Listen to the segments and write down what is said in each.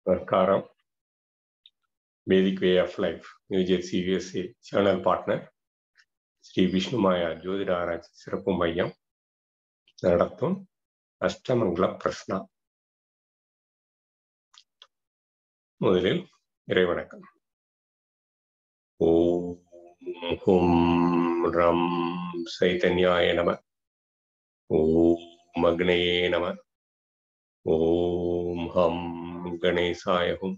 Namaskaram. Vedic Way of Life, New Jersey, USA, channel partner Shri Vishnumaya ஜோதிட ஆராய்ச்சி சிறப்பு மையம் நடத்தும் அஷ்டமங்கல பிரஸ்னா முதலில் இறைவணக்கம் ஓம் ஹும் ரம் சைதன்யாய நம ஓம் அக்னயே நம ஓம் ஹம் கணேசாய ஹும்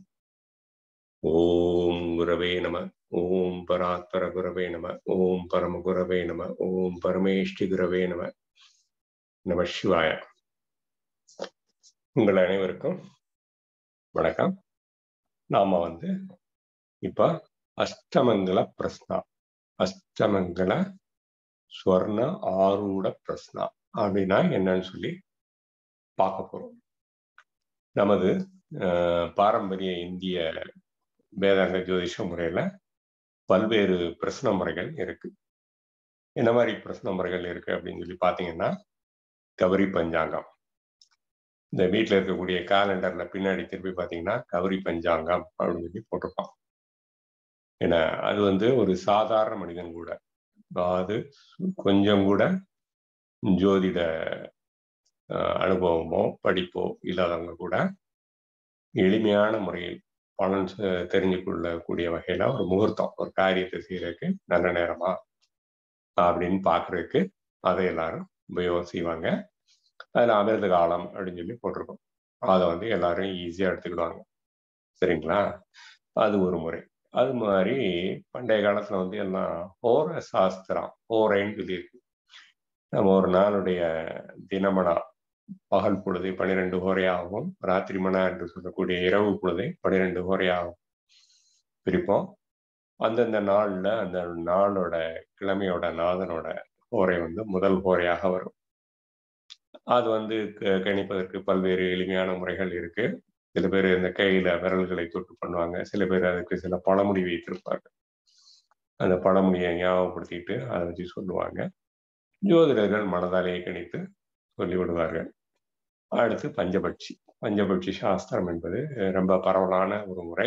ஓம் குரவே நம ஓம் பராத்பர குரவே நம ஓம் பரம குரவே நம ஓம் பரமேஷ்டி குரவே நம நம சிவாய உங்கள் அனைவருக்கும் வணக்கம் நாம வந்து இப்ப அஷ்டமங்கல பிரஸ்னா அஷ்டமங்கல ஸ்வர்ண ஆரூட பிரஸ்னா அப்படின்னா என்னன்னு சொல்லி பார்க்க போறோம் நமது பாரம்பரிய இந்திய வேதாங்க ஜோதிஷ முறையில பல்வேறு பிரச்சனை முறைகள் இருக்கு என்ன மாதிரி பிரச்சனை முறைகள் இருக்கு அப்படின்னு சொல்லி பாத்தீங்கன்னா கௌரி பஞ்சாங்கம் இந்த வீட்டில் இருக்கக்கூடிய காலண்டர்ல பின்னாடி திருப்பி பார்த்தீங்கன்னா கௌரி பஞ்சாங்கம் அப்படின்னு சொல்லி போட்டிருப்பான் ஏன்னா அது வந்து ஒரு சாதாரண மனிதன் கூட அது கொஞ்சம் கூட ஜோதிட அனுபவமோ படிப்போ இல்லாதவங்க கூட எளிமையான முறையில் பலன் தெரிஞ்சு கொள்ளக்கூடிய வகையில ஒரு முகூர்த்தம் ஒரு காரியத்தை செய்யறதுக்கு நல்ல நேரமா அப்படின்னு பாக்குறதுக்கு அதை எல்லாரும் உபயோகம் செய்வாங்க அதில் அமிர்த காலம் அப்படின்னு சொல்லி போட்டிருக்கோம் அதை வந்து எல்லாரும் ஈஸியாக எடுத்துக்கிடுவாங்க சரிங்களா அது ஒரு முறை அது மாதிரி பண்டைய காலத்துல வந்து எல்லாம் ஹோர சாஸ்திரம் ஹோரைன்னு சொல்லியிருக்கு நம்ம ஒரு நாளுடைய தினமனா பகல் பொழுது பன்னிரெண்டு ஹோரையாகவும் ராத்திரி மனா என்று சொல்லக்கூடிய இரவு பொழுதை பன்னிரெண்டு ஹோரையாகவும் பிரிப்போம் அந்தந்த நாள்ல அந்த நாளோட கிழமையோட நாதனோட ஹோரை வந்து முதல் ஹோரையாக வரும் அது வந்து கணிப்பதற்கு பல்வேறு எளிமையான முறைகள் இருக்கு சில பேர் இந்த கையில விரல்களை தொட்டு பண்ணுவாங்க சில பேர் அதுக்கு சில பழமொழி வைத்திருப்பாங்க அந்த பழமொழியை ஞாபகப்படுத்திட்டு அதை வச்சு சொல்லுவாங்க ஜோதிடர்கள் மனதாலேயே கணித்து சொல்லிவிடுவார்கள் அடுத்து பஞ்சபட்சி பஞ்சபட்சி சாஸ்திரம் என்பது ரொம்ப பரவலான ஒரு முறை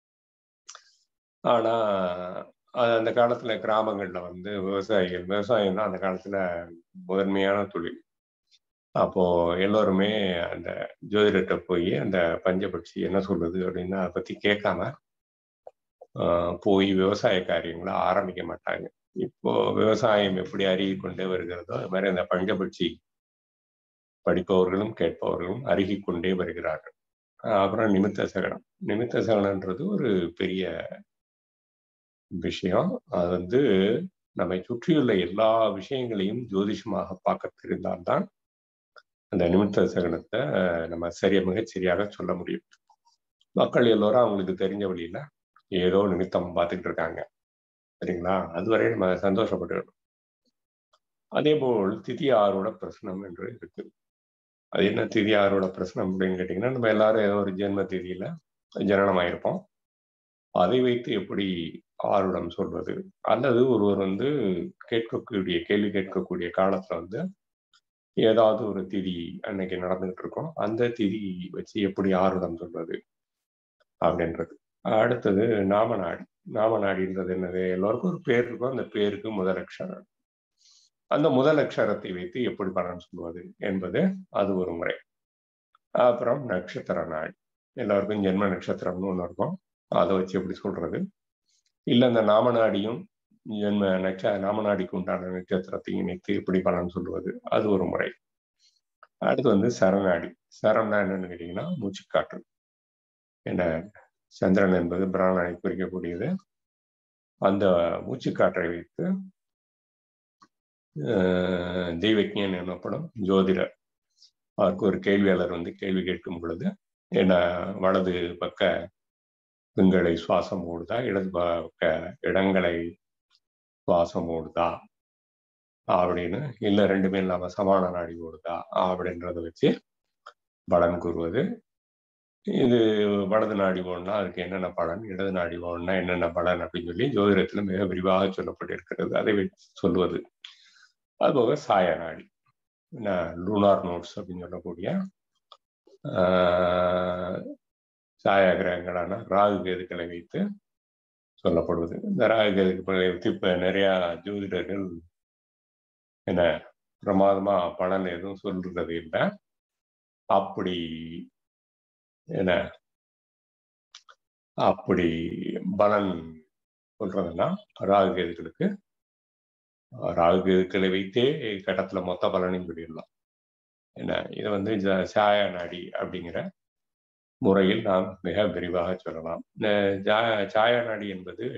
ஆனா அது அந்த காலத்துல கிராமங்கள்ல வந்து விவசாயிகள் விவசாயம் தான் அந்த காலத்துல முதன்மையான தொழில் அப்போ எல்லோருமே அந்த ஜோதிடர்கிட்ட போய் அந்த பஞ்சபட்சி என்ன சொல்லுது அப்படின்னு அதை பத்தி கேட்காம போய் விவசாய காரியங்களை ஆரம்பிக்க மாட்டாங்க இப்போ விவசாயம் எப்படி அருகி கொண்டே வருகிறதோ அது மாதிரி அந்த பஞ்சபட்சி படிப்பவர்களும் கேட்பவர்களும் அருகி கொண்டே வருகிறார்கள் அப்புறம் நிமித்த சகனம் நிமித்த சகனன்றது ஒரு பெரிய விஷயம் அது வந்து நம்மை சுற்றியுள்ள எல்லா விஷயங்களையும் ஜோதிஷமாக பார்க்க தெரிந்தால்தான் அந்த நிமித்த சகனத்தை நம்ம சரியா மிகச் சரியாக சொல்ல முடியும் மக்கள் எல்லோரும் அவங்களுக்கு தெரிஞ்ச வழியில ஏதோ நிமித்தம் பார்த்துக்கிட்டு இருக்காங்க சரிங்களா அதுவரை நம்ம சந்தோஷப்பட்டுக்கணும் அதே போல் திதி ஆரோட பிரச்சனம் என்று இருக்கு அது என்ன திதி ஆரோட பிரச்சனம் அப்படின்னு கேட்டீங்கன்னா நம்ம எல்லாரும் ஏதோ ஒரு ஜென்ம திதியில ஜனனம் ஆயிருப்போம் அதை வைத்து எப்படி ஆருடம் சொல்வது அல்லது ஒருவர் வந்து கேட்கக்கூடிய கேள்வி கேட்கக்கூடிய காலத்துல வந்து ஏதாவது ஒரு திதி அன்னைக்கு நடந்துகிட்டு இருக்கோம் அந்த திதி வச்சு எப்படி ஆறுதம் சொல்றது அப்படின்றது அடுத்தது நாமநாடி நாமநாடின்றது என்னது எல்லோருக்கும் ஒரு பேர் இருக்கும் அந்த பேருக்கு முதல் அக்ஷரம் அந்த முதல் அக்ஷரத்தை வைத்து எப்படி பலன் சொல்வது என்பது அது ஒரு முறை அப்புறம் நட்சத்திர நாடி எல்லாருக்கும் ஜென்ம நட்சத்திரம்னு ஒன்று இருக்கும் அதை வச்சு எப்படி சொல்றது இல்லை அந்த நாமநாடியும் ஜென்ம நட்ச நாமநாடிக்கு உண்டான நட்சத்திரத்தை இணைத்து எப்படி பலன் சொல்லுவது அது ஒரு முறை அடுத்து வந்து சரணாடி சரம்னா என்னன்னு கேட்டீங்கன்னா மூச்சுக்காற்று என்ன சந்திரன் என்பது பிராணனை குறிக்கக்கூடியது அந்த மூச்சுக்காற்றை வைத்து தெய்வஜன் எனப்படும் ஜோதிடர் அவருக்கு ஒரு கேள்வியாளர் வந்து கேள்வி கேட்கும் பொழுது என்ன வலது பக்க பெண்களை சுவாசம் ஓடுதா இடது பக்க இடங்களை சுவாசம் ஓடுதா அப்படின்னு இல்லை ரெண்டுமே இல்லாம சமான நாடி ஓடுதா அப்படின்றத வச்சு பலன் கூறுவது இது வலது நாடி ஓடனா அதுக்கு என்னென்ன பலன் இடது நாடி ஓடனா என்னென்ன பலன் அப்படின்னு சொல்லி ஜோதிடத்துல மிக விரிவாக சொல்லப்பட்டிருக்கிறது அதை வச்சு சொல்லுவது அதுபோக சாய நாடி லூனார் நோட்ஸ் அப்படின்னு சொல்லக்கூடிய சாயா கிரகங்களான ராகு கேதுக்களை வைத்து சொல்லப்படுவது இந்த ராகு கேதுக்களை வைத்து இப்ப நிறைய ஜோதிடர்கள் என்ன பிரமாதமா பலன் எதுவும் சொல்றது இல்லை அப்படி என்ன அப்படி பலன் சொல்றதுன்னா ராகு கேதுக்களுக்கு ராகு கேதுக்களை வைத்தே கட்டத்துல மொத்த பலனையும் சொல்லிடலாம் என்ன இது வந்து சாயா நாடி அப்படிங்கிற முறையில் நாம் மிக விரிவாக சொல்லலாம் இந்த சாயா நாடி என்பது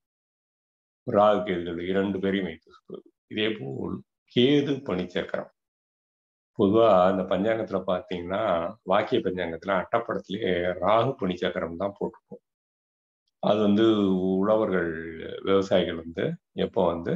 ராகு கேதுகள் இரண்டு பேரையும் வைத்து சொல்வது இதே போல் கேது பனிச்சக்கரம் பொதுவா அந்த பஞ்சாங்கத்துல பாத்தீங்கன்னா வாக்கிய பஞ்சாங்கத்துல அட்டப்படத்திலேயே ராகு பனிச்சக்கரம் தான் போட்டிருக்கும் அது வந்து உழவர்கள் விவசாயிகள் வந்து எப்போ வந்து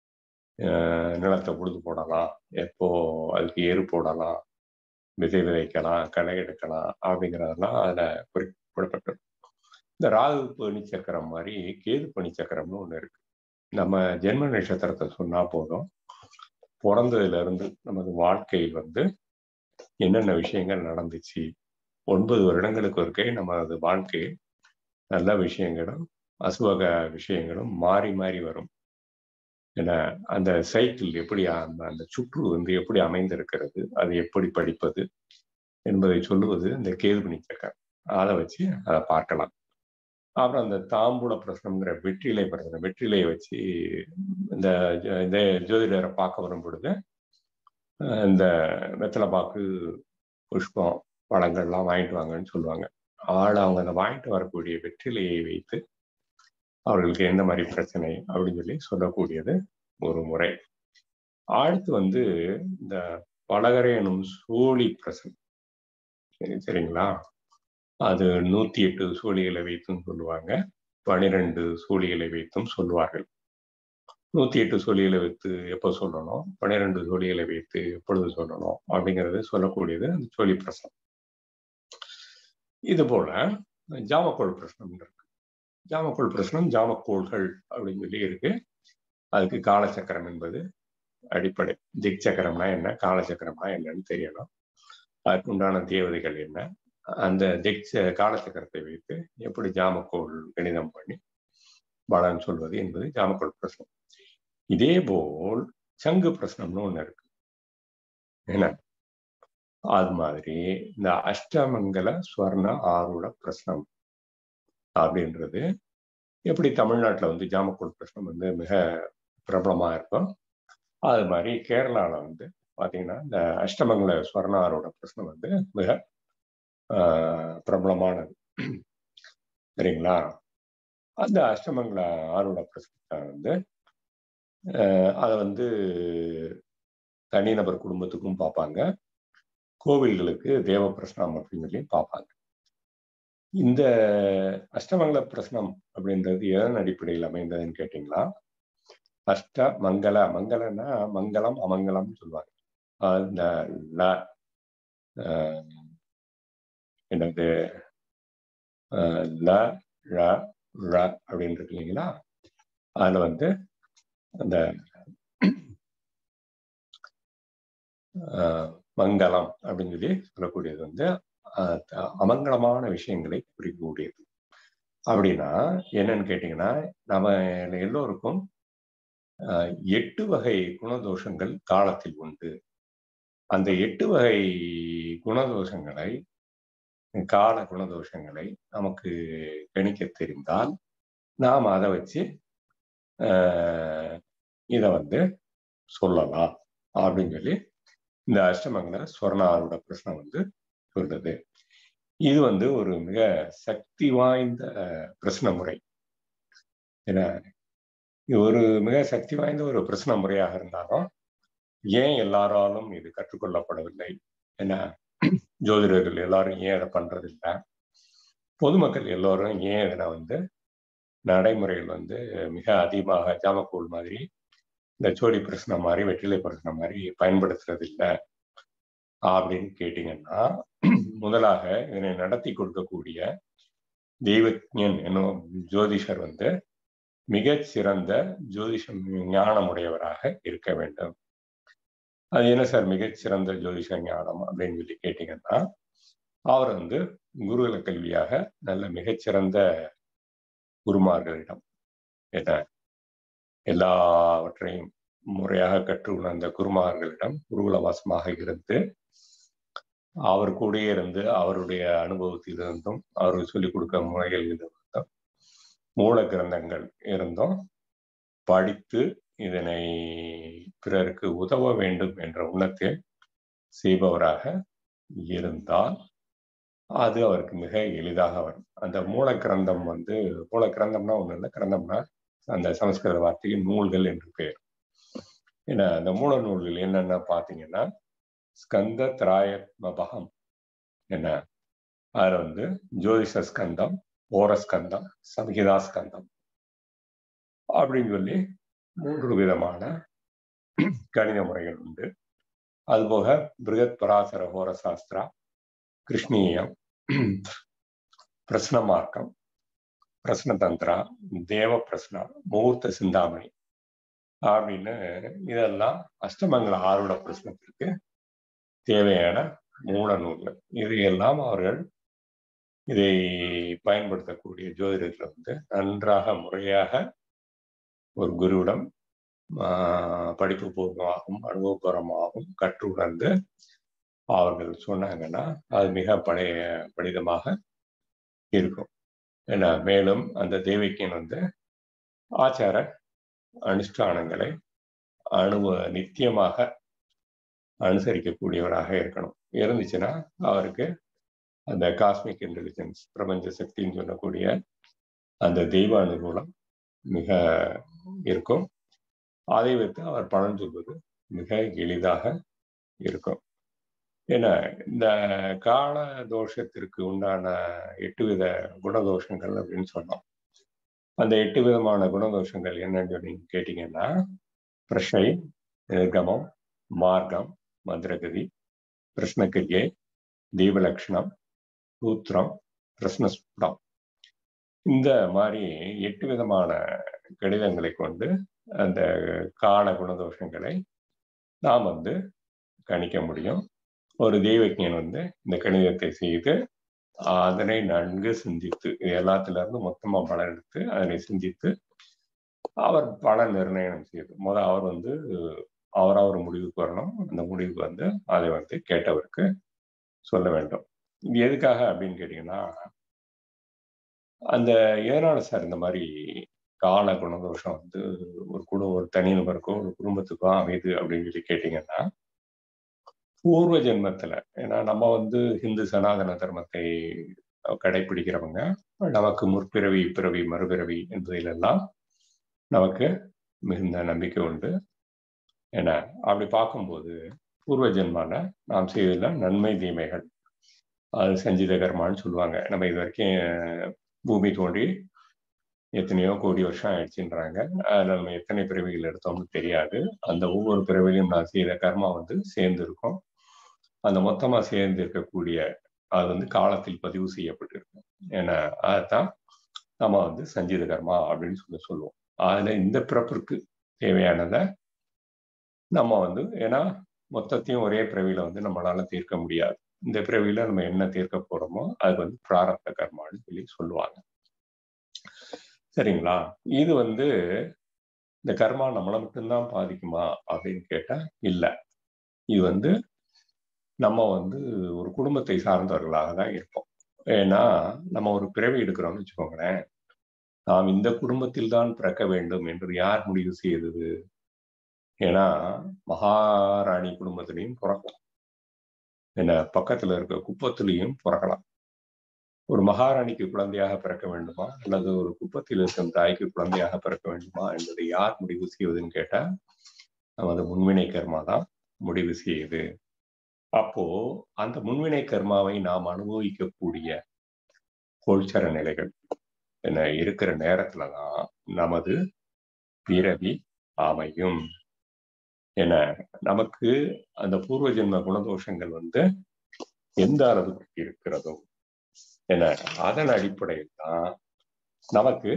நிலத்தை உழுது போடலாம் எப்போ அதுக்கு எரு போடலாம் விதை விதைக்கலாம் களை எடுக்கலாம் அப்படிங்கிறதெல்லாம் அதில் குறிப்பிடப்பட்டது இந்த ராகு பனி சக்கரம் மாதிரி கேது பனி சக்கரம்னு ஒன்று இருக்கு நம்ம ஜென்ம நட்சத்திரத்தை சொன்னா போதும் பிறந்ததுல இருந்து நமது வாழ்க்கையில் வந்து என்னென்ன விஷயங்கள் நடந்துச்சு ஒன்பது வருடங்களுக்கு ஒருக்கே நமது வாழ்க்கையில் நல்ல விஷயங்களும் அசுவக விஷயங்களும் மாறி மாறி வரும் ஏன்னா அந்த சைக்கிள் எப்படி அந்த அந்த சுற்று வந்து எப்படி அமைந்திருக்கிறது அது எப்படி படிப்பது என்பதை சொல்லுவது இந்த கேதுபணி சக்கரம் அதை வச்சு அதை பார்க்கலாம் அப்புறம் அந்த தாம்பூல பிரசனம்ங்கிற வெற்றிலை பிரசனம் வெற்றிலையை வச்சு இந்த இந்த ஜோதிடரை பார்க்க வரும் பொழுது இந்த வெத்தலை பாக்கு புஷ்பம் பழங்கள்லாம் வாங்கிட்டு வாங்கன்னு சொல்லுவாங்க ஆள் அவங்க அந்த வாங்கிட்டு வரக்கூடிய வெற்றிலையை வைத்து அவர்களுக்கு எந்த மாதிரி பிரச்சனை அப்படின்னு சொல்லி சொல்லக்கூடியது ஒரு முறை அடுத்து வந்து இந்த பலகரை எனும் சோழி பிரசனம் சரி சரிங்களா அது நூத்தி எட்டு சோழிகளை வைத்தும் சொல்லுவாங்க பனிரெண்டு சோழிகளை வைத்தும் சொல்லுவார்கள் நூத்தி எட்டு சோழிகளை வைத்து எப்போ சொல்லணும் பன்னிரெண்டு சோழிகளை வைத்து எப்பொழுது சொல்லணும் அப்படிங்கிறது சொல்லக்கூடியது அந்த சோழி பிரசனம் இது போல ஜாமக்கோள் பிரச்சனம் இருக்கு ஜாமக்கோள் பிரச்சனம் ஜாமக்கோள்கள் அப்படின்னு சொல்லி இருக்கு அதுக்கு காலச்சக்கரம் என்பது அடிப்படை திக் சக்கரம்னா என்ன காலச்சக்கரம்னா என்னன்னு தெரியணும் அதுக்கு உண்டான தேவதைகள் என்ன அந்த திக் காலச்சக்கரத்தை வைத்து எப்படி ஜாமக்கோள் கணிதம் பண்ணி பலன் சொல்வது என்பது ஜாமக்கோள் பிரச்சனம் இதே போல் சங்கு பிரச்சனம்னு ஒண்ணு இருக்கு என்ன அது மாதிரி இந்த அஷ்டமங்கல ஸ்வர்ண ஆரூட பிரശ്നം அப்படின்றது எப்படி தமிழ்நாட்டில் வந்து ஜாமக்கோள் பிரശ്നം வந்து மிக பிரபலமா இருக்கும் அது மாதிரி கேரளாவில் வந்து பார்த்தீங்கன்னா இந்த அஷ்டமங்கல ஸ்வர்ண ஆரோட பிரச்சனை வந்து மிக பிரபலமானது சரிங்களா அந்த அஷ்டமங்கல ஆரோட பிரச்சனை வந்து அதை வந்து தனிநபர் குடும்பத்துக்கும் பார்ப்பாங்க கோவில்களுக்கு தேவ பிரசனம் அப்படின்னு சொல்லி பார்ப்பாங்க இந்த அஷ்டமங்கல பிரசனம் அப்படின்றது எதன் அடிப்படையில் அமைந்ததுன்னு கேட்டீங்களா அஷ்ட மங்கள மங்களன்னா மங்களம் அமங்கலம்னு சொல்லுவாங்க அந்த ல என்னது ல ழ ழ அப்படின்னு இருக்கு இல்லைங்களா அதுல வந்து அந்த மங்களம் அப்படின்னு சொல்லி சொல்லக்கூடியது வந்து அமங்கலமான விஷயங்களை குறிக்கக்கூடியது அப்படின்னா என்னன்னு கேட்டீங்கன்னா நம்ம எல்லோருக்கும் எட்டு வகை குணதோஷங்கள் காலத்தில் உண்டு அந்த எட்டு வகை குணதோஷங்களை கால குணதோஷங்களை நமக்கு கணிக்க தெரிந்தால் நாம் அதை வச்சு இதை வந்து சொல்லலாம் அப்படின்னு சொல்லி இந்த அஷ்டமங்கல ஸ்வர்ணாரோட பிரச்சனை வந்து சொல்றது இது வந்து ஒரு மிக சக்தி வாய்ந்த பிரச்சனை முறை ஏன்னா இது ஒரு மிக சக்தி வாய்ந்த ஒரு பிரச்சனை முறையாக இருந்தாலும் ஏன் எல்லாராலும் இது கற்றுக்கொள்ளப்படவில்லை ஏன்னா ஜோதிடர்கள் எல்லாரும் ஏன் அதை பண்றதில்லை பொதுமக்கள் எல்லோரும் ஏன் இதில் வந்து நடைமுறையில் வந்து மிக அதிகமாக ஜாமக்கூழ் மாதிரி இந்த சோழி பிரச்சனை மாதிரி வெற்றிலை பிரச்சனை மாதிரி பயன்படுத்துறது இல்லை அப்படின்னு கேட்டீங்கன்னா முதலாக இதனை நடத்தி கொடுக்கக்கூடிய தெய்வஜன் என்னும் ஜோதிஷர் வந்து மிகச் சிறந்த ஜோதிஷம் ஞானமுடையவராக இருக்க வேண்டும் அது என்ன சார் மிகச் சிறந்த ஜோதிஷ ஞானம் அப்படின்னு சொல்லி கேட்டீங்கன்னா அவர் வந்து குருகுல கல்வியாக நல்ல மிகச்சிறந்த குருமார்களிடம் என்ன எல்லாவற்றையும் முறையாக கற்று உணர்ந்த குருமார்களிடம் குருகுலவாசமாக இருந்து அவர் கூடயே இருந்து அவருடைய அனுபவத்திலிருந்தும் அவருக்கு சொல்லிக் கொடுக்க முறைகளிலிருந்தும் மூல கிரந்தங்கள் இருந்தும் படித்து இதனை பிறருக்கு உதவ வேண்டும் என்ற உணத்தில் செய்பவராக இருந்தால் அது அவருக்கு மிக எளிதாக வரும் அந்த மூல கிரந்தம் வந்து மூல கிரந்தம்னா ஒண்ணு இல்லை கிரந்தம்னா அந்த சமஸ்கிருத வார்த்தைக்கு நூல்கள் என்று பெயர் ஏன்னா அந்த மூல நூல்கள் என்னென்ன பார்த்தீங்கன்னா ஸ்கந்த திராயத்மபகம் என்ன அதுல வந்து ஜோதிஷ ஸ்கந்தம் ஓரஸ்கந்தம் சம்ஹிதா ஸ்கந்தம் அப்படின்னு சொல்லி மூன்று விதமான கணித முறைகள் உண்டு அதுபோக பிருகத் பராசர ஹோர சாஸ்திரா கிருஷ்ணீயம் பிரஸ்ன மார்க்கம் பிரஸ்ன தந்திரா தேவ பிரஸ்னா முகூர்த்த சிந்தாமணி அப்படின்னு இதெல்லாம் அஷ்டமங்கல ஆறுட பிரஸ்னத்திற்கு தேவையான மூல நூல்கள் இது எல்லாம் அவர்கள் இதை பயன்படுத்தக்கூடிய ஜோதிடத்தில் வந்து நன்றாக முறையாக ஒரு குருவிடம் படிப்பு பூர்வமாகவும் அனுபவபூர்வமாகவும் கற்று உணர்ந்து அவர்கள் சொன்னாங்கன்னா அது மிக பழைய படிதமாக இருக்கும் ஏன்னா மேலும் அந்த தேவிக்கின் வந்து ஆச்சார அனுஷ்டானங்களை அனுபவ நித்தியமாக அனுசரிக்கக்கூடியவராக இருக்கணும் இருந்துச்சுன்னா அவருக்கு அந்த காஸ்மிக் இன்டெலிஜென்ஸ் பிரபஞ்ச சக்தின்னு சொல்லக்கூடிய அந்த தெய்வ அனுகூலம் மிக இருக்கும் அதை வைத்து அவர் பலன் சொல்வது மிக எளிதாக இருக்கும் ஏன்னா இந்த கால தோஷத்திற்கு உண்டான எட்டு வித குணதோஷங்கள் அப்படின்னு சொன்னோம் அந்த எட்டு விதமான குணதோஷங்கள் என்னன்னு சொல்லி கேட்டீங்கன்னா பிரஷை நிர்கமம் மார்க்கம் மந்திரகதி கிருஷ்ணகிரியை தீபலட்சணம் சூத்திரம் கிருஷ்ணஸ்புடம் இந்த மாதிரி எட்டு விதமான கடிதங்களை கொண்டு அந்த கால குணதோஷங்களை நாம் வந்து கணிக்க முடியும் ஒரு தெய்வஜன் வந்து இந்த கணிதத்தை செய்து அதனை நன்கு சிந்தித்து இது எல்லாத்துல இருந்து மொத்தமா பலன் எடுத்து அதனை சிந்தித்து அவர் பல நிர்ணயம் செய்து முத அவர் வந்து அவர் அவர் முடிவுக்கு வரணும் அந்த முடிவுக்கு வந்து அதை வந்து கேட்டவருக்கு சொல்ல வேண்டும் இது எதுக்காக அப்படின்னு கேட்டீங்கன்னா அந்த எதனால சார் இந்த மாதிரி கால குணதோஷம் வந்து ஒரு குடும்ப ஒரு தனி நபருக்கோ ஒரு குடும்பத்துக்கோ அமையுது அப்படின்னு சொல்லி கேட்டீங்கன்னா பூர்வ ஜென்மத்துல ஏன்னா நம்ம வந்து இந்து சனாதன தர்மத்தை கடைபிடிக்கிறவங்க நமக்கு முற்பிறவி இப்பிறவி மறுபிறவி என்பதிலெல்லாம் நமக்கு மிகுந்த நம்பிக்கை உண்டு ஏன்னா அப்படி பார்க்கும்போது பூர்வ ஜென்மான நாம் செய்ததுல நன்மை தீமைகள் அது சஞ்சித கர்மான்னு சொல்லுவாங்க நம்ம இது வரைக்கும் பூமி தோண்டி எத்தனையோ கோடி வருஷம் ஆயிடுச்சுன்றாங்க அதில் நம்ம எத்தனை பிறவிகள் எடுத்தோம்னு தெரியாது அந்த ஒவ்வொரு பிறவிலையும் நான் செய்த கர்மா வந்து சேர்ந்து இருக்கும் அந்த மொத்தமா சேர்ந்து இருக்கக்கூடிய அது வந்து காலத்தில் பதிவு செய்யப்பட்டிருக்கும் ஏன்னா அதுதான் நம்ம வந்து சஞ்சீத கர்மா அப்படின்னு சொல்லி சொல்லுவோம் அதுல இந்த பிறப்பிற்கு தேவையானதை நம்ம வந்து ஏன்னா மொத்தத்தையும் ஒரே பிறவியில வந்து நம்மளால தீர்க்க முடியாது இந்த பிறவியில நம்ம என்ன தீர்க்க போறோமோ அது வந்து பிராரப்த கர்மான்னு சொல்லி சொல்லுவாங்க சரிங்களா இது வந்து இந்த கர்மா நம்மளை மட்டும்தான் பாதிக்குமா அப்படின்னு கேட்டா இல்லை இது வந்து நம்ம வந்து ஒரு குடும்பத்தை சார்ந்தவர்களாக தான் இருப்போம் ஏன்னா நம்ம ஒரு பிறவி எடுக்கிறோம்னு வச்சுக்கோங்களேன் நாம் இந்த குடும்பத்தில் தான் பிறக்க வேண்டும் என்று யார் முடிவு செய்தது ஏன்னா மகாராணி குடும்பத்திலையும் பிறக்கலாம் என்ன பக்கத்துல இருக்க குப்பத்திலையும் பிறக்கலாம் ஒரு மகாராணிக்கு குழந்தையாக பிறக்க வேண்டுமா அல்லது ஒரு குப்பத்தில் இருக்கும் தாய்க்கு குழந்தையாக பிறக்க வேண்டுமா என்பதை யார் முடிவு செய்வதுன்னு கேட்டா நமது முன்வினை கர்மா தான் முடிவு செய்யுது அப்போ அந்த முன்வினை கர்மாவை நாம் அனுபவிக்கக்கூடிய கோல்சர நிலைகள் என்ன இருக்கிற நேரத்துலதான் நமது பிறவி அமையும் என நமக்கு அந்த பூர்வ ஜென்ம குணதோஷங்கள் வந்து எந்த அளவுக்கு இருக்கிறதோ என அதன் அடிப்படையில் தான் நமக்கு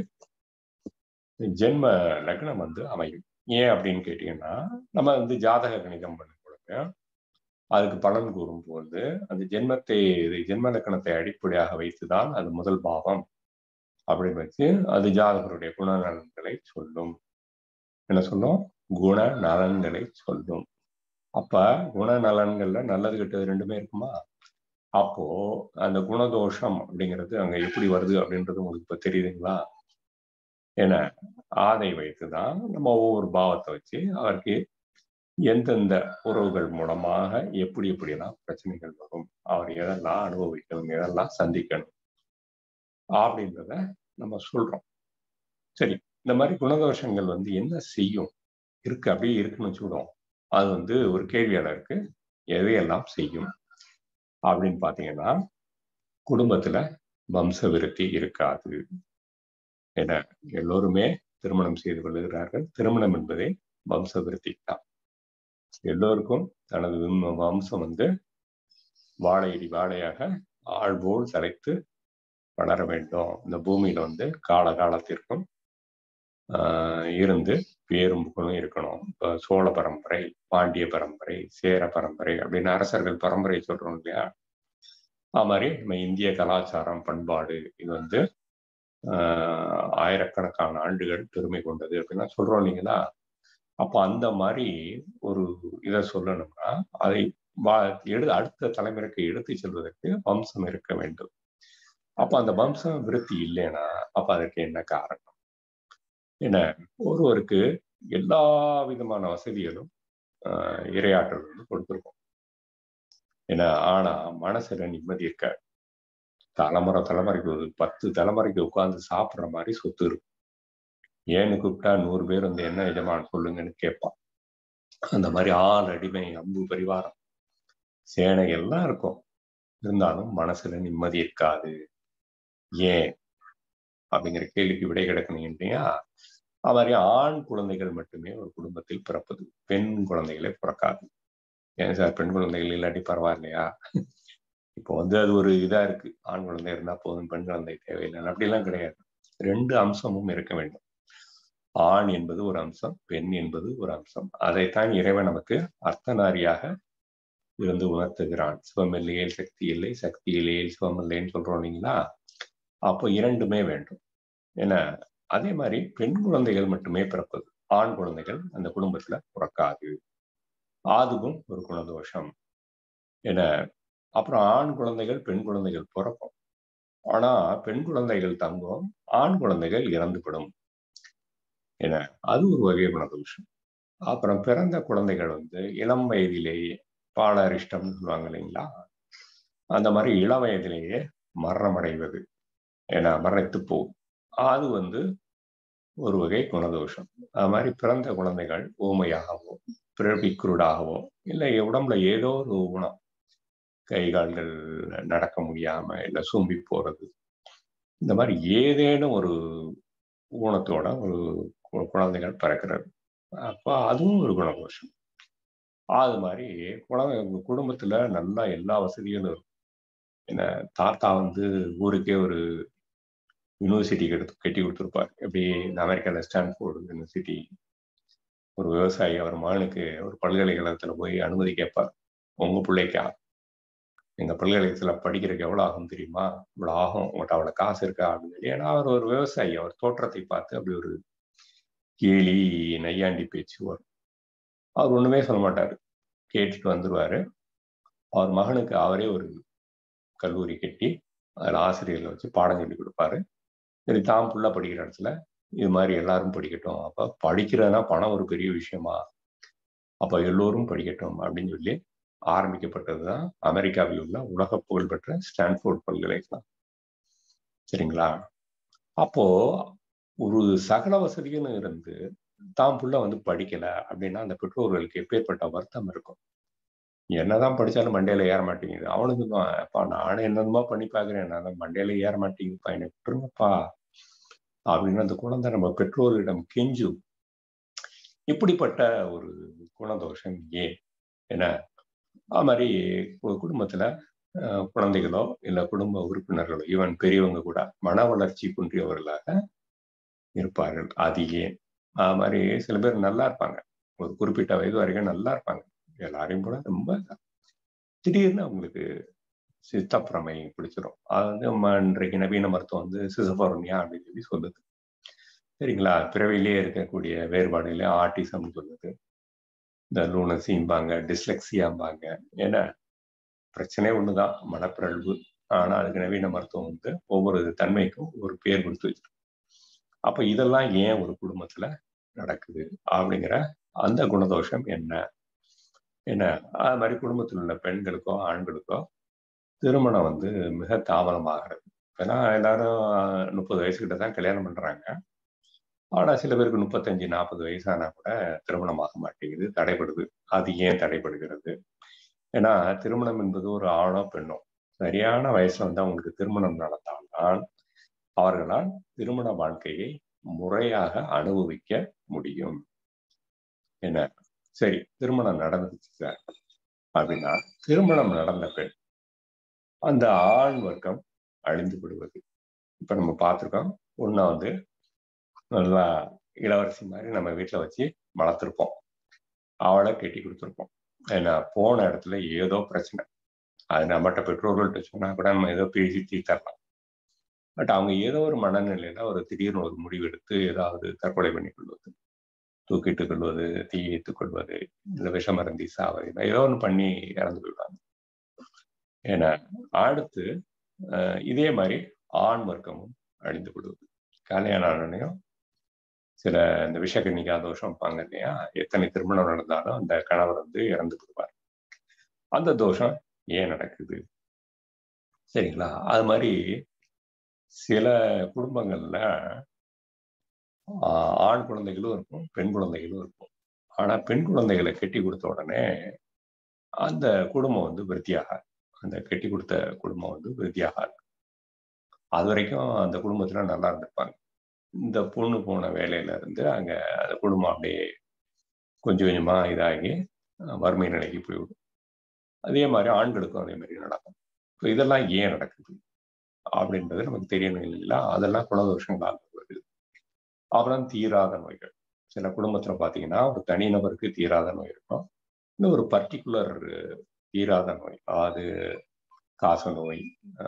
ஜென்ம லக்னம் வந்து அமையும் ஏன் அப்படின்னு கேட்டீங்கன்னா நம்ம வந்து ஜாதக கணிதம் பண்ண கொடுங்க அதுக்கு பலன் கூறும்போது அந்த ஜென்மத்தை ஜென்ம லக்கணத்தை அடிப்படையாக வைத்துதான் அது முதல் பாவம் அப்படின்னு வச்சு அது ஜாதகருடைய குணநலன்களை சொல்லும் என்ன சொல்லும் குண நலன்களை சொல்லும் அப்ப குணநலன்கள்ல நல்லது கெட்டது ரெண்டுமே இருக்குமா அப்போ அந்த குணதோஷம் அப்படிங்கிறது அங்க எப்படி வருது அப்படின்றது உங்களுக்கு இப்ப தெரியுதுங்களா ஏன்னா ஆதை வைத்துதான் நம்ம ஒவ்வொரு பாவத்தை வச்சு அவருக்கு எந்தெந்த உறவுகள் மூலமாக எப்படி எப்படியெல்லாம் பிரச்சனைகள் வரும் அவர் எதெல்லாம் அனுபவிக்கணும் எதெல்லாம் சந்திக்கணும் அப்படின்றத நம்ம சொல்றோம் சரி இந்த மாதிரி குணதோஷங்கள் வந்து என்ன செய்யும் இருக்கு அப்படியே இருக்குன்னு வச்சுக்கிடுவோம் அது வந்து ஒரு கேள்வியால இருக்கு எதையெல்லாம் செய்யும் அப்படின்னு பாத்தீங்கன்னா குடும்பத்துல வம்ச விருத்தி இருக்காது என எல்லோருமே திருமணம் செய்து கொள்ளுகிறார்கள் திருமணம் என்பதே வம்ச விருத்தி தான் எல்லோருக்கும் தனது வம்சம் வந்து வாழையடி வாழையாக ஆழ்வோல் தலைத்து வளர வேண்டும் இந்த பூமியில வந்து கால காலத்திற்கும் ஆஹ் இருந்து பேரும் புகழும் இருக்கணும் இப்போ சோழ பரம்பரை பாண்டிய பரம்பரை சேர பரம்பரை அப்படின்னு அரசர்கள் பரம்பரை சொல்றோம் இல்லையா அது மாதிரி நம்ம இந்திய கலாச்சாரம் பண்பாடு இது வந்து ஆஹ் ஆயிரக்கணக்கான ஆண்டுகள் பெருமை கொண்டது அப்படின்னா சொல்றோம் இல்லைங்களா அப்போ அந்த மாதிரி ஒரு இதை சொல்லணும்னா அதை எடு அடுத்த தலைமுறைக்கு எடுத்து செல்வதற்கு வம்சம் இருக்க வேண்டும் அப்ப அந்த வம்சம் விருத்தி இல்லைன்னா அப்ப அதற்கு என்ன காரணம் என்ன ஒருவருக்கு எல்லா விதமான வசதிகளும் ஆஹ் இரையாற்றல் வந்து கொடுத்துருக்கோம் ஏன்னா ஆனா மனசுல நிம்மதி இருக்க தலைமுறை தலைமுறைக்கு பத்து தலைமுறைக்கு உட்கார்ந்து சாப்பிட்ற மாதிரி சொத்து இருக்கும் ஏன்னு கூப்பிட்டா நூறு பேர் வந்து என்ன எஜமான் சொல்லுங்கன்னு கேட்பான் அந்த மாதிரி ஆள் அடிமை அம்பு பரிவாரம் சேனை எல்லாம் இருக்கும் இருந்தாலும் மனசுல நிம்மதி இருக்காது ஏன் அப்படிங்கிற கேள்விக்கு விடை கிடக்கணும் இல்லையா அது மாதிரி ஆண் குழந்தைகள் மட்டுமே ஒரு குடும்பத்தில் பிறப்பது பெண் குழந்தைகளே பிறக்காது ஏன் சார் பெண் குழந்தைகள் இல்லாட்டி பரவாயில்லையா இப்போ வந்து அது ஒரு இதா இருக்கு ஆண் குழந்தை இருந்தா போதும் பெண் குழந்தை தேவையில்லை அப்படிலாம் கிடையாது ரெண்டு அம்சமும் இருக்க வேண்டும் ஆண் என்பது ஒரு அம்சம் பெண் என்பது ஒரு அம்சம் அதைத்தான் இறைவன் நமக்கு அர்த்தநாரியாக இருந்து உணர்த்துகிறான் சிவம் இல்லையேல் சக்தி இல்லை சக்தி இல்லையேல் சிவம் இல்லைன்னு சொல்றோம் இல்லைங்களா அப்போ இரண்டுமே வேண்டும் ஏன்னா அதே மாதிரி பெண் குழந்தைகள் மட்டுமே பிறப்பது ஆண் குழந்தைகள் அந்த குடும்பத்துல பிறக்காது அதுவும் ஒரு குணதோஷம் என அப்புறம் ஆண் குழந்தைகள் பெண் குழந்தைகள் பிறக்கும் ஆனா பெண் குழந்தைகள் தங்கும் ஆண் குழந்தைகள் இறந்துவிடும் என அது ஒரு வகை குணதோஷம் அப்புறம் பிறந்த குழந்தைகள் வந்து இளம் வயதிலேயே பாலரிஷ்டம்னு சொல்லுவாங்க இல்லைங்களா அந்த மாதிரி இளம் வயதிலேயே மரணம் அடைவது ஏன்னா மரணித்து போகும் அது வந்து ஒரு வகை குணதோஷம் அது மாதிரி பிறந்த குழந்தைகள் ஊமையாகவோ பிறவி குருடாகவோ இல்லை உடம்புல ஏதோ ஒரு குணம் கை கால்கள் நடக்க முடியாம இல்லை சூம்பி போறது இந்த மாதிரி ஏதேனும் ஒரு ஊனத்தோட ஒரு குழந்தைகள் பிறக்கிறது அப்போ அதுவும் ஒரு குணதோஷம் அது மாதிரி குழந்தை குடும்பத்துல நல்லா எல்லா வசதிகளும் இருக்கும் என்ன தாத்தா வந்து ஊருக்கே ஒரு யூனிவர்சிட்டி எடுத்து கட்டி கொடுத்துருப்பார் எப்படி இந்த அமெரிக்காவில் ஸ்டான்ஃபோர்டு யூனிவர்சிட்டி ஒரு விவசாயி அவர் மகனுக்கு ஒரு பல்கலைக்கழகத்துல போய் அனுமதி கேட்பார் உங்க பிள்ளைக்கா எங்க பல்கலைக்கழகத்துல படிக்கிறதுக்கு எவ்வளவு ஆகும் தெரியுமா இவ்வளவு ஆகும் உங்கள்கிட்ட அவ்வளவு காசு இருக்கா அப்படின்னு சொல்லி ஏன்னா அவர் ஒரு விவசாயி அவர் தோற்றத்தை பார்த்து அப்படி ஒரு கேலி நையாண்டி பேச்சு வரும் அவர் ஒண்ணுமே சொல்ல மாட்டாரு கேட்டுட்டு வந்துருவாரு அவர் மகனுக்கு அவரே ஒரு கல்லூரி கட்டி அதில் ஆசிரியர்களை வச்சு பாடம் சொல்லி கொடுப்பாரு சரி தான் புள்ள படிக்கிற இடத்துல இது மாதிரி எல்லாரும் படிக்கட்டும் அப்போ படிக்கிறதுனா பணம் ஒரு பெரிய விஷயமா அப்போ எல்லோரும் படிக்கட்டும் அப்படின்னு சொல்லி ஆரம்பிக்கப்பட்டது தான் அமெரிக்காவில் உள்ள உலக புகழ்பெற்ற ஸ்டான்ஃபோர்ட் பல்கலைக்கழகம் சரிங்களா அப்போ ஒரு சகல வசதியும் இருந்து தான் புள்ள வந்து படிக்கல அப்படின்னா அந்த பெற்றோர்களுக்கு எப்பேற்பட்ட வருத்தம் இருக்கும் என்னதான் படிச்சாலும் மண்டையில ஏற மாட்டேங்குது அவனுக்கு தான் அப்பா நானும் என்னதுமா பண்ணி பாக்குறேன் நான் மண்டையில ஏற மாட்டேங்குதுப்பா என்னை விட்டுருங்கப்பா அப்படின்னு அந்த குழந்தை நம்ம பெற்றோர்களிடம் கெஞ்சும் இப்படிப்பட்ட ஒரு குணதோஷம் ஏன் என்ன அது மாதிரி குடும்பத்துல குழந்தைகளோ இல்லை குடும்ப உறுப்பினர்களோ ஈவன் பெரியவங்க கூட மன வளர்ச்சி குன்றியவர்களாக இருப்பார்கள் அது ஏன் அது மாதிரி சில பேர் நல்லா இருப்பாங்க ஒரு குறிப்பிட்ட வயது வரைக்கும் நல்லா இருப்பாங்க எல்லாரையும் கூட ரொம்ப திடீர்னு அவங்களுக்கு சித்தப்பிரமை பிடிச்சிடும் அது வந்து நம்ம இன்றைக்கு நவீன மருத்துவம் வந்து சிசபோர்னியா அப்படின்னு சொல்லி சொல்லுது சரிங்களா பிறவிலேயே இருக்கக்கூடிய வேறுபாடுகளே ஆர்டிசம் சொல்லுது இந்த லூனசிம்பாங்க டிஸ்லெக்சியாம்பாங்க ஏன்னா பிரச்சனை ஒண்ணுதான் மனப்பிறழ்வு ஆனா அதுக்கு நவீன மருத்துவம் வந்து ஒவ்வொரு தன்மைக்கும் ஒரு பேர் கொடுத்து வச்சிருக்கு அப்ப இதெல்லாம் ஏன் ஒரு குடும்பத்துல நடக்குது அப்படிங்கிற அந்த குணதோஷம் என்ன என்ன அது மாதிரி குடும்பத்தில் உள்ள பெண்களுக்கோ ஆண்களுக்கோ திருமணம் வந்து மிக தாமதமாகிறது ஏன்னா எல்லாரும் முப்பது வயசுக்கிட்ட தான் கல்யாணம் பண்றாங்க ஆனா சில பேருக்கு முப்பத்தஞ்சு நாற்பது வயசானா கூட திருமணம் ஆக மாட்டேங்குது தடைபடுது அது ஏன் தடைபடுகிறது ஏன்னா திருமணம் என்பது ஒரு ஆணோ பெண்ணோ சரியான வயசுல வந்து அவங்களுக்கு திருமணம் நடந்தால்தான் அவர்களால் திருமண வாழ்க்கையை முறையாக அனுபவிக்க முடியும் என்ன சரி திருமணம் நடந்துச்சு சார் அப்படின்னா திருமணம் நடந்த பெண் அந்த ஆண் வர்க்கம் அழிந்து விடுவது இப்ப நம்ம பார்த்துருக்கோம் ஒன்னா வந்து நல்லா இளவரசி மாதிரி நம்ம வீட்டில் வச்சு வளர்த்துருப்போம் அவளை கெட்டி கொடுத்துருப்போம் ஏன்னா போன இடத்துல ஏதோ பிரச்சனை அது நம்மகிட்ட பெற்றோர்கள்ட்ட சொன்னா கூட நம்ம ஏதோ பேசி தீர்த்தரலாம் பட் அவங்க ஏதோ ஒரு மனநிலையில ஒரு திடீர்னு ஒரு முடிவெடுத்து ஏதாவது தற்கொலை பண்ணி கொள்வது தூக்கிட்டு கொள்வது தீ வைத்துக் கொள்வது இல்லை விஷமருந்தி சாவது ஏதோ ஒன்று பண்ணி இறந்து போயிடுவாங்க ஏன்னா அடுத்து இதே மாதிரி ஆண் வர்க்கமும் அழிந்து விடுவது கல்யாணம் ஆனோடனையும் சில இந்த விஷக்கன்னிகா தோஷம் வைப்பாங்க இல்லையா எத்தனை திருமணம் நடந்தாலும் அந்த கணவர் வந்து இறந்து விடுவார் அந்த தோஷம் ஏன் நடக்குது சரிங்களா அது மாதிரி சில குடும்பங்கள்ல ஆண் குழந்தைகளும் இருக்கும் பெண் குழந்தைகளும் இருக்கும் ஆனா பெண் குழந்தைகளை கெட்டி கொடுத்த உடனே அந்த குடும்பம் வந்து விருத்தியாகாது அந்த கெட்டி கொடுத்த குடும்பம் வந்து விருத்தியாகாது அது வரைக்கும் அந்த குடும்பத்துல நல்லா இருந்திருப்பாங்க இந்த பொண்ணு போன வேலையில இருந்து அங்க அந்த குடும்பம் அப்படியே கொஞ்சம் கொஞ்சமா இதாகி வறுமை நிலைக்கு போய்விடும் அதே மாதிரி ஆண்களுக்கும் அதே மாதிரி நடக்கும் ஸோ இதெல்லாம் ஏன் நடக்குது அப்படின்றது நமக்கு தெரியணும் இல்லைங்களா அதெல்லாம் குணதோஷங்களாக வருது அப்புறம் தீராத நோய்கள் சில குடும்பத்துல பாத்தீங்கன்னா ஒரு தனிநபருக்கு தீராத நோய் இருக்கும் இன்னும் ஒரு பர்டிகுலர் தீராத நோய் அது காச நோய்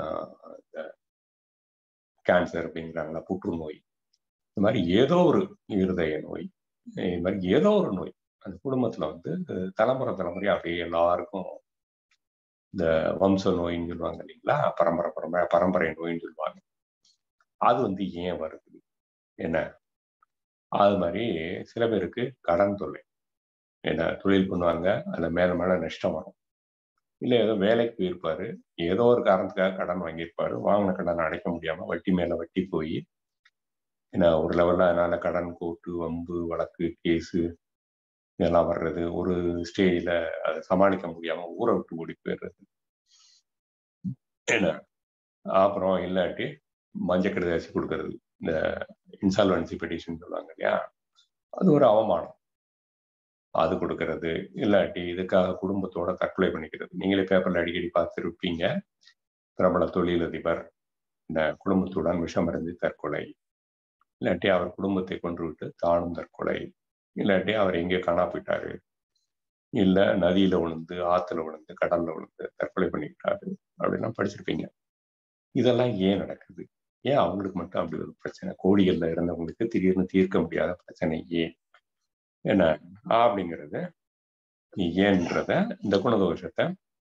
கேன்சர் அப்படிங்கிறாங்களா புற்றுநோய் இந்த மாதிரி ஏதோ ஒரு இருதய நோய் இது மாதிரி ஏதோ ஒரு நோய் அந்த குடும்பத்துல வந்து தலைமுறை தலைமுறை அப்படியே எல்லாருக்கும் இந்த வம்ச நோயின்னு சொல்லுவாங்க இல்லைங்களா பரம்பரை பரம்பரை பரம்பரை நோயின்னு சொல்லுவாங்க அது வந்து ஏன் வருது என்ன அது மாதிரி சில பேருக்கு கடன் தொல்லை என்ன தொழில் பண்ணுவாங்க அதில் மேல மேல நஷ்டம் வரும் இல்லை ஏதோ வேலைக்கு போயிருப்பாரு ஏதோ ஒரு காரணத்துக்காக கடன் வாங்கியிருப்பாரு வாங்கின கடன் அடைக்க முடியாம வட்டி மேல வட்டி போய் ஏன்னா ஒரு லெவல்ல அதனால கடன் கோட்டு வம்பு வழக்கு கேஸு இதெல்லாம் வர்றது ஒரு ஸ்டேஜில் அதை சமாளிக்க முடியாம ஊரை விட்டு ஓடி போயிடுறது என்ன அப்புறம் இல்லாட்டி மஞ்சக்கடிதாசி கொடுக்கறது இந்த இன்சால்வன்சி பெட்டிஷன் சொல்லுவாங்க இல்லையா அது ஒரு அவமானம் அது கொடுக்கறது இல்லாட்டி இதுக்காக குடும்பத்தோட தற்கொலை பண்ணிக்கிறது நீங்களே பேப்பர்ல அடிக்கடி பார்த்துருப்பீங்க பிரபல தொழிலதிபர் இந்த குடும்பத்துடன் விஷமறிந்து தற்கொலை இல்லாட்டி அவர் குடும்பத்தை கொன்று விட்டு தானும் தற்கொலை இல்லாட்டி அவர் எங்கேயோ காணா போயிட்டாரு இல்ல நதியில விழுந்து ஆத்துல விழுந்து கடல்ல விழுந்து தற்கொலை பண்ணிக்கிட்டாரு அப்படின்னா படிச்சிருப்பீங்க இதெல்லாம் ஏன் நடக்குது ஏன் அவங்களுக்கு மட்டும் அப்படி ஒரு பிரச்சனை கோடிகள்ல இருந்தவங்களுக்கு திடீர்னு தீர்க்க முடியாத பிரச்சனை ஏன் என்ன அப்படிங்கிறத ஏன்றத இந்த குணதோஷத்தை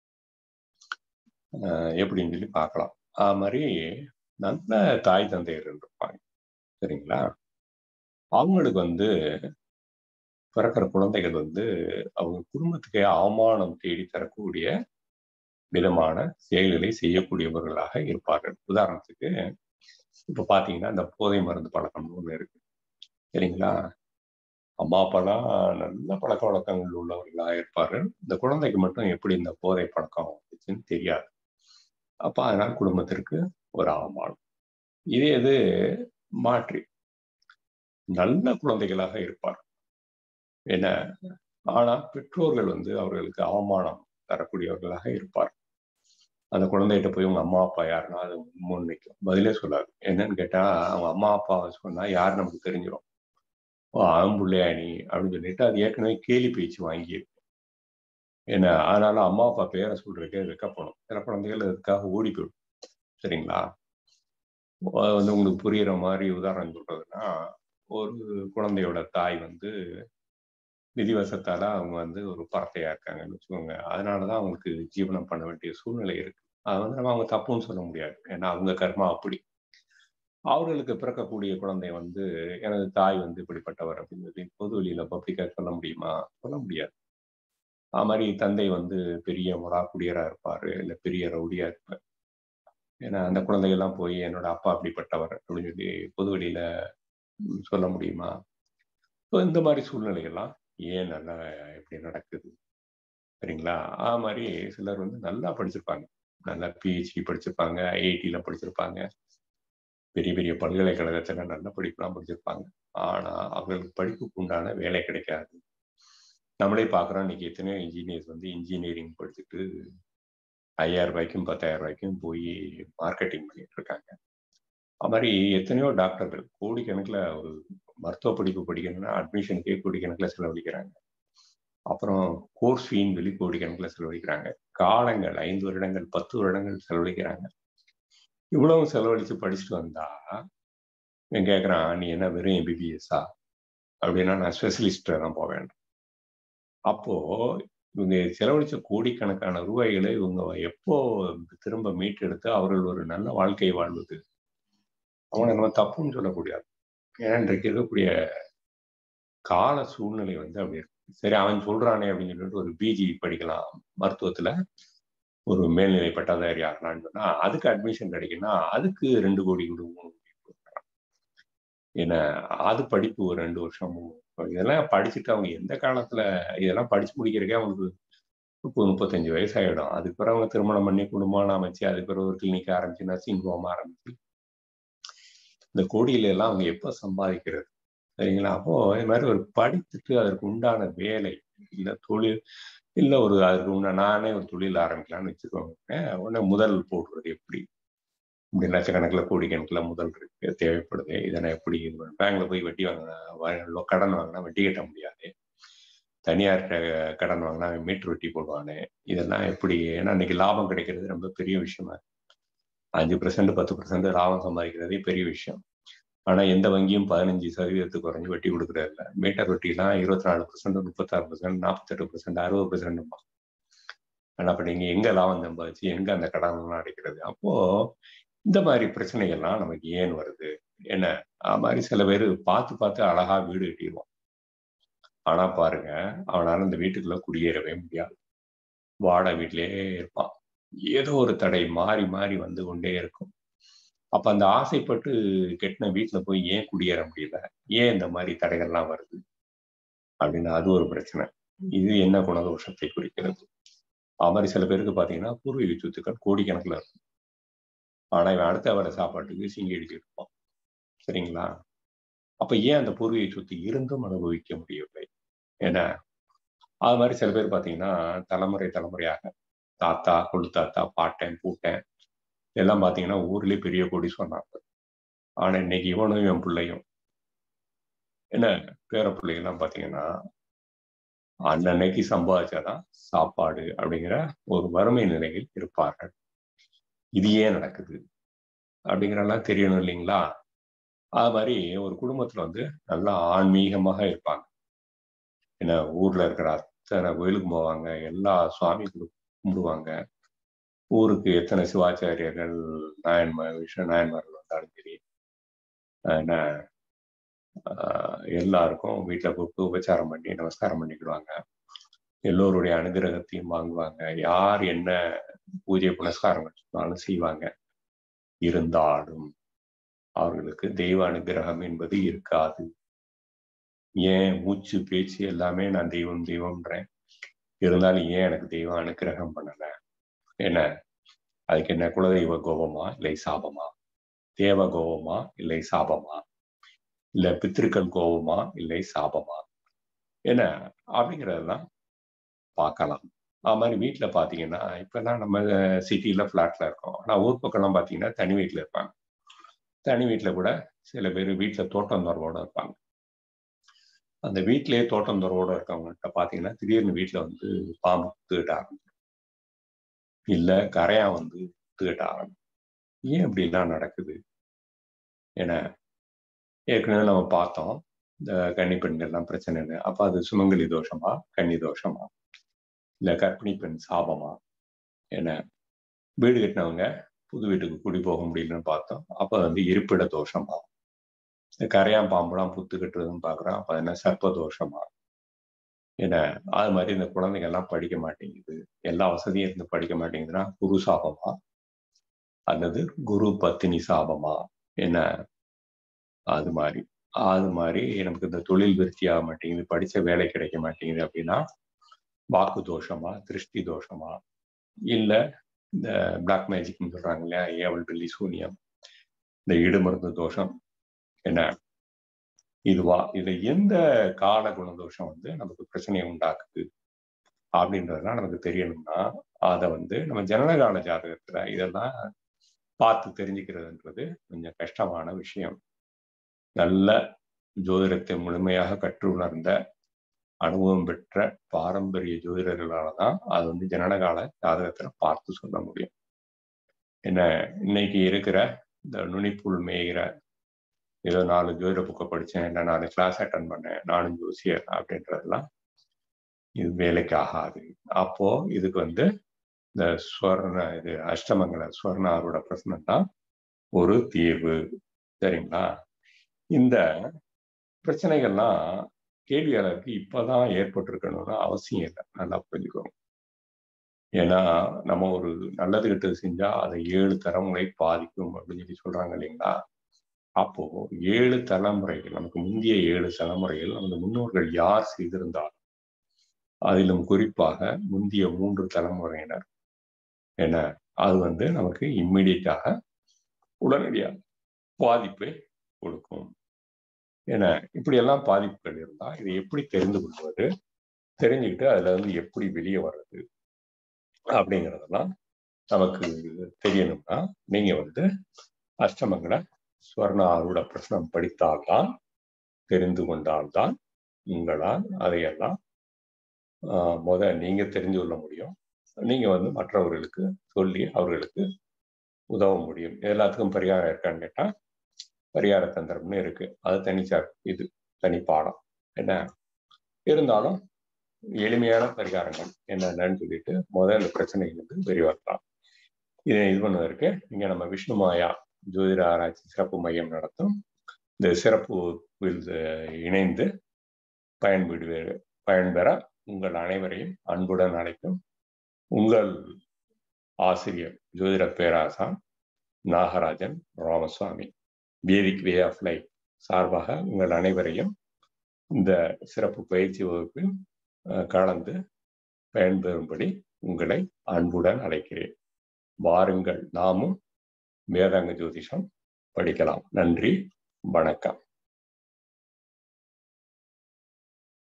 எப்படின்னு சொல்லி பார்க்கலாம் அது மாதிரி நல்ல தாய் தந்தையர் இருப்பாங்க சரிங்களா அவங்களுக்கு வந்து பிறக்கிற குழந்தைகள் வந்து அவங்க குடும்பத்துக்கே அவமானம் தேடி தரக்கூடிய விதமான செயல்களை செய்யக்கூடியவர்களாக இருப்பார்கள் உதாரணத்துக்கு இப்ப பாத்தீங்கன்னா இந்த போதை மருந்து பழக்கம்னு ஒண்ணு இருக்கு சரிங்களா அம்மா அப்பாலாம் நல்ல பழக்க வழக்கங்கள் உள்ளவர்களாக இருப்பார்கள் இந்த குழந்தைக்கு மட்டும் எப்படி இந்த போதை பழக்கம் வந்துச்சுன்னு தெரியாது அப்ப அதனால குடும்பத்திற்கு ஒரு அவமானம் இதே இது மாற்றி நல்ல குழந்தைகளாக இருப்பார் என்ன ஆனா பெற்றோர்கள் வந்து அவர்களுக்கு அவமானம் தரக்கூடியவர்களாக இருப்பார் அந்த குழந்தைகிட்ட போய் உங்க அம்மா அப்பா யாருன்னா அது முன் நிற்கும் பதிலே சொல்லாது என்னன்னு கேட்டா அவங்க அம்மா அப்பாவை சொன்னா யார் நமக்கு தெரிஞ்சிடும் ஓ ஆம்புள்ளையா நீ அப்படின்னு சொல்லிட்டு அது ஏற்கனவே கேலி பேச்சு வாங்கியிருக்கு என்ன அதனால அம்மா அப்பா பேரை சொல்றதுக்கே வெக்கப்படும் சில குழந்தைகள் அதுக்காக ஓடி போயிடும் சரிங்களா அது வந்து உங்களுக்கு புரியுற மாதிரி உதாரணம் சொல்றதுன்னா ஒரு குழந்தையோட தாய் வந்து விதிவசத்தால அவங்க வந்து ஒரு பறக்கையா இருக்காங்கன்னு வச்சுக்கோங்க அதனாலதான் அவங்களுக்கு ஜீவனம் பண்ண வேண்டிய சூழ்நிலை இருக்கு அது வந்து நம்ம அவங்க தப்புன்னு சொல்ல முடியாது ஏன்னா அவங்க கர்மா அப்படி அவர்களுக்கு பிறக்கக்கூடிய குழந்தை வந்து எனது தாய் வந்து இப்படிப்பட்டவர் அப்படின்னு சொல்லி பொது வெளியில பப்ளிக்கா சொல்ல முடியுமா சொல்ல முடியாது அது மாதிரி தந்தை வந்து பெரிய முடா குடியரா இருப்பாரு இல்ல பெரிய ரவுடியா இருப்பார் ஏன்னா அந்த குழந்தைகள்லாம் போய் என்னோட அப்பா அப்படிப்பட்டவர் அப்படின்னு சொல்லி பொது வெளியில சொல்ல முடியுமா ஸோ இந்த மாதிரி சூழ்நிலைகள்லாம் ஏன் நல்லா இப்படி நடக்குது சரிங்களா ஆ மாதிரி சிலர் வந்து நல்லா படிச்சிருப்பாங்க நல்லா பிஹெச்டி படிச்சிருப்பாங்க ஐஐடியில படிச்சிருப்பாங்க பெரிய பெரிய பல்கலைக்கழகத்துல நல்ல படிப்புலாம் படிச்சிருப்பாங்க ஆனா அவங்களுக்கு படிப்புக்கு உண்டான வேலை கிடைக்காது நம்மளே பார்க்குறோம் இன்னைக்கு எத்தனையோ இன்ஜினியர்ஸ் வந்து இன்ஜினியரிங் படிச்சுட்டு ஐயாயிரம் ரூபாய்க்கும் பத்தாயிரம் ரூபாய்க்கும் போய் மார்க்கெட்டிங் பண்ணிட்டு இருக்காங்க அது மாதிரி எத்தனையோ டாக்டர்கள் கோடிக்கணக்கில் ஒரு மருத்துவ படிப்பு படிக்கணும்னா அட்மிஷனுக்கே கோடிக்கணக்கில் செலவழிக்கிறாங்க அப்புறம் கோர்ஸ் ஃபீன் சொல்லி கோடிக்கணக்கில் செலவழிக்கிறாங்க காலங்கள் ஐந்து வருடங்கள் பத்து வருடங்கள் செலவழிக்கிறாங்க இவ்வளவு செலவழித்து படிச்சுட்டு வந்தா இவன் கேட்குறான் நீ என்ன வெறும் எம்பிபிஎஸ்ஸா அப்படின்னா நான் ஸ்பெஷலிஸ்டாக தான் போவேன் அப்போ இவங்க செலவழிச்ச கோடிக்கணக்கான ரூபாய்களை இவங்க எப்போ திரும்ப மீட்டெடுத்து அவர்கள் ஒரு நல்ல வாழ்க்கையை வாழ்வது அவனை நம்ம தப்புன்னு சொல்லக்கூடாது ஏன்னா இன்றைக்கு இருக்கக்கூடிய கால சூழ்நிலை வந்து அப்படி இருக்கு சரி அவன் சொல்றானே அப்படின்னு சொல்லிட்டு ஒரு பிஜி படிக்கலாம் மருத்துவத்துல ஒரு மேல்நிலை பட்டதாரி ஆகலான்னு சொன்னா அதுக்கு அட்மிஷன் கிடைக்குன்னா அதுக்கு ரெண்டு கோடி கொடு மூணு கோடி ஏன்னா அது படிப்பு ஒரு ரெண்டு வருஷம் இதெல்லாம் படிச்சுட்டு அவங்க எந்த காலத்துல இதெல்லாம் படிச்சு முடிக்கிறக்கே அவங்களுக்கு முப்பது முப்பத்தஞ்சு வயசாயிடும் அதுக்கு பிறகு அவங்க திருமணம் பண்ணி குடும்பம் அமைச்சு அதுக்கு பிறகு ஒரு கிளினிக் ஆரம்பிச்சு நர்சிங் ஹோம் ஆரம்பிச்சு இந்த கோடியில எல்லாம் அவங்க எப்ப சம்பாதிக்கிறது சரிங்களா அப்போ இது மாதிரி ஒரு படித்துட்டு அதற்கு உண்டான வேலை இல்லை தொழில் இல்லை ஒரு அதுக்கு உண்டான நானே ஒரு தொழில் ஆரம்பிக்கலாம்னு வச்சுக்கோங்க உடனே முதல் போடுறது எப்படி இப்படி லட்சக்கணக்கில் கோடிக்கணக்கில் முதல் இருக்கு தேவைப்படுது இதை நான் எப்படி இது பேங்க்ல போய் வட்டி வாங்கினா கடன் வாங்கினா வட்டி கட்ட முடியாது தனியார் கடன் வாங்கினா மீட்டர் வட்டி போடுவானே இதெல்லாம் எப்படி ஏன்னா இன்னைக்கு லாபம் கிடைக்கிறது ரொம்ப பெரிய விஷயமா அஞ்சு பர்சன்ட் பத்து பர்சன்ட் லாபம் சம்பாதிக்கிறதே பெரிய விஷயம் ஆனா எந்த வங்கியும் பதினஞ்சு சதவீதத்துக்கு குறைஞ்சு வட்டி கொடுக்குறது இல்லை மீட்டர் வட்டிலாம் இருபத்தி நாலு பர்சன்ட் முப்பத்தாறு பர்சன்ட் நாற்பத்தெட்டு பர்சன்ட் அறுபது பர்சன்ட் ஆனா அப்ப நீங்க எங்க லாபம் சம்பாதிச்சு எங்க அந்த கடன்லாம் அடைக்கிறது அப்போ இந்த மாதிரி பிரச்சனைகள்லாம் நமக்கு ஏன் வருது என்ன அது மாதிரி சில பேர் பார்த்து பார்த்து அழகா வீடு கட்டிடுவான் ஆனா பாருங்க அவனால இந்த வீட்டுக்குள்ள குடியேறவே முடியாது வாடகை வீட்டிலேயே இருப்பான் ஏதோ ஒரு தடை மாறி மாறி வந்து கொண்டே இருக்கும் அப்ப அந்த ஆசைப்பட்டு கெட்டின வீட்டுல போய் ஏன் குடியேற முடியல ஏன் இந்த மாதிரி தடைகள்லாம் வருது அப்படின்னு அது ஒரு பிரச்சனை இது என்ன குணதோஷத்தை குறிக்கிறது அது மாதிரி சில பேருக்கு பாத்தீங்கன்னா பூர்வீக சொத்துக்கள் கோடிக்கணக்கில் இருக்கும் ஆனா இவன் அடுத்த வர சாப்பாட்டுக்கு சிங்கி அடிச்சுட்டு இருப்பான் சரிங்களா அப்ப ஏன் அந்த பூர்வீக சொத்து இருந்தும் அனுபவிக்க முடியவில்லை ஏன்னா அது மாதிரி சில பேர் பாத்தீங்கன்னா தலைமுறை தலைமுறையாக தாத்தா கொழு தாத்தா பாட்டேன் பூட்டேன் இதெல்லாம் பாத்தீங்கன்னா ஊர்லயே பெரிய கொடி சொன்னாங்க ஆனா இன்னைக்கு இவனும் இவன் பிள்ளையும் என்ன பேர பிள்ளைகள்லாம் பாத்தீங்கன்னா அன்னன்னைக்கு சம்பாதிச்சாதான் சாப்பாடு அப்படிங்கிற ஒரு வறுமை நிலையில் இருப்பார்கள் இது ஏன் நடக்குது அப்படிங்கிறலாம் தெரியணும் இல்லைங்களா அது மாதிரி ஒரு குடும்பத்துல வந்து நல்லா ஆன்மீகமாக இருப்பாங்க என்ன ஊர்ல இருக்கிற அத்தனை கோயிலுக்கு போவாங்க எல்லா சுவாமிகளுக்கும் கும்பிடுவாங்க ஊருக்கு எத்தனை சிவாச்சாரியர்கள் நாயன்மார் விஷ்ணு நாயன்மார்கள் வந்தாலும் சரி என்ன எல்லாருக்கும் வீட்டில் கூப்பிட்டு உபச்சாரம் பண்ணி நமஸ்காரம் பண்ணிக்கிடுவாங்க எல்லோருடைய அனுகிரகத்தையும் வாங்குவாங்க யார் என்ன பூஜை புனஸ்காரம் சொன்னாலும் செய்வாங்க இருந்தாலும் அவர்களுக்கு தெய்வ அனுகிரகம் என்பது இருக்காது ஏன் மூச்சு பேச்சு எல்லாமே நான் தெய்வம் தெய்வம்ன்றேன் இருந்தாலும் ஏன் எனக்கு தெய்வம் அனுகிரகம் பண்ணல என்ன அதுக்கு என்ன குலதெய்வ கோபமா இல்லை சாபமா தேவ கோபமா இல்லை சாபமா இல்ல பித்திருக்கள் கோபமா இல்லை சாபமா என்ன அப்படிங்கிறதெல்லாம் பார்க்கலாம் அது மாதிரி வீட்டில் பார்த்தீங்கன்னா இப்போல்லாம் நம்ம சிட்டியில் ஃப்ளாட்டில் இருக்கோம் ஆனால் ஊர் பக்கம்லாம் பார்த்தீங்கன்னா தனி வீட்டில் இருப்பாங்க தனி வீட்டில் கூட சில பேர் வீட்டில் தோட்டம் தோட்டத்தோட இருப்பாங்க அந்த வீட்டிலேயே தோட்டம் துறவோட இருக்கவங்ககிட்ட பார்த்தீங்கன்னா திடீர்னு வீட்டில் வந்து பாம்பு தூக்கிட்ட ஆரம்பிக்கும் இல்லை கரையா வந்து தூக்கிட்ட ஆரம்பிக்கும் ஏன் இப்படிலாம் நடக்குது ஏன்னா ஏற்கனவே நம்ம பார்த்தோம் இந்த கன்னி பெண்கள்லாம் பிரச்சனைன்னு அப்போ அது சுமங்கலி தோஷமா கன்னி தோஷமா இல்லை கர்ப்பிணி பெண் சாபமா ஏன்னா வீடு கட்டினவங்க புது வீட்டுக்கு குடி போக முடியலன்னு பார்த்தோம் அப்போ வந்து இருப்பிட தோஷமா இந்த கரையான் பாம்புலாம் புத்து கட்டுறதுன்னு பார்க்குறோம் அப்போ என்ன சர்ப்ப தோஷமா ஏன்னா அது மாதிரி இந்த குழந்தைங்க எல்லாம் படிக்க மாட்டேங்குது எல்லா வசதியும் இருந்து படிக்க மாட்டேங்குதுன்னா குரு சாபமா அல்லது குரு பத்தினி சாபமா என்ன அது மாதிரி அது மாதிரி நமக்கு இந்த தொழில் விருத்தி ஆக மாட்டேங்குது படிச்ச வேலை கிடைக்க மாட்டேங்குது அப்படின்னா வாக்கு தோஷமா திருஷ்டி தோஷமா இல்லை இந்த பிளாக் மேஜிக்னு சொல்றாங்க இல்லையா ஏவல் வெள்ளி சூனியம் இந்த இடுமருந்து தோஷம் என்ன இதுவா இதுல எந்த கால குணதோஷம் வந்து நமக்கு பிரச்சனையை உண்டாக்குது அப்படின்றதுலாம் நமக்கு தெரியணும்னா அதை வந்து நம்ம ஜனனகால ஜாதகத்துல இதெல்லாம் பார்த்து தெரிஞ்சுக்கிறதுன்றது கொஞ்சம் கஷ்டமான விஷயம் நல்ல ஜோதிடத்தை முழுமையாக கற்று உணர்ந்த அனுபவம் பெற்ற பாரம்பரிய ஜோதிடர்களால தான் அது வந்து ஜனனகால ஜாதகத்துல பார்த்து சொல்ல முடியும் என்ன இன்னைக்கு இருக்கிற இந்த நுனிப்புள் மேய்கிற ஏதோ நாலு ஜோதிட புக்கை படித்தேன் இல்லை நாலு கிளாஸ் அட்டன் பண்ணேன் நானும் ஜோசியர் அப்படின்றதெல்லாம் இது வேலைக்கு ஆகாது அப்போ இதுக்கு வந்து இந்த ஸ்வர்ண இது அஷ்டமங்கல ஸ்வர்ண ஆரோட பிரச்சனை தான் ஒரு தீர்வு சரிங்களா இந்த பிரச்சனைகள்லாம் கேள்வியாளருக்கு இப்பதான் ஏற்பட்டிருக்கணும்னு அவசியம் இல்லை நல்லா புரிஞ்சுக்கோங்க ஏன்னா நம்ம ஒரு நல்லது கெட்டது செஞ்சா அதை ஏழு தலைமுறை பாதிக்கும் அப்படின்னு சொல்லி சொல்றாங்க இல்லைங்களா அப்போ ஏழு தலைமுறைகள் நமக்கு முந்தைய ஏழு தலைமுறைகள் நமது முன்னோர்கள் யார் செய்திருந்தாலும் அதிலும் குறிப்பாக முந்தைய மூன்று தலைமுறையினர் என்ன அது வந்து நமக்கு இம்மிடியட்டாக உடனடியாக பாதிப்பை கொடுக்கும் ஏன்னா இப்படியெல்லாம் பாதிப்புகள் இருந்தா இதை எப்படி தெரிந்து கொள்வது தெரிஞ்சுக்கிட்டு அதுல இருந்து எப்படி வெளியே வர்றது அப்படிங்கிறதெல்லாம் நமக்கு தெரியணும்னா நீங்க வந்து அஷ்டமங்களை ஸ்வர்ண ஆருட பிரச்சனம் படித்தால்தான் தெரிந்து கொண்டால்தான் உங்களால் அதையெல்லாம் முத நீங்க தெரிஞ்சு கொள்ள முடியும் நீங்க வந்து மற்றவர்களுக்கு சொல்லி அவர்களுக்கு உதவ முடியும் எல்லாத்துக்கும் பரிகாரம் இருக்கான்னு கேட்டா பரிகார தந்திரம்னு இருக்கு அது தனிச்சார் இது தனி பாடம் என்ன இருந்தாலும் எளிமையான பரிகாரங்கள் என்னென்னு சொல்லிட்டு முதல் இந்த பிரச்சனைகளுக்கு விரிவாக்கலாம் இதை இது பண்ணுவதற்கு இங்க நம்ம விஷ்ணு மாயா ஜோதிட ஆராய்ச்சி சிறப்பு மையம் நடத்தும் இந்த சிறப்பு இணைந்து பயன்பெறு பயன்பெற உங்கள் அனைவரையும் அன்புடன் அழைக்கும் உங்கள் ஆசிரியர் ஜோதிட பேராசான் Nagarajan Ramaswamy Vedic way of life சார்பாக உங்கள் அனைவரையும் இந்த சிறப்பு பயிற்சி வகுப்பில் கலந்து பயன்பெறும்படி உங்களை அன்புடன் அழைக்கிறேன் வாருங்கள் நாமும் வேதாங்க ஜோதிஷம் படிக்கலாம் நன்றி வணக்கம்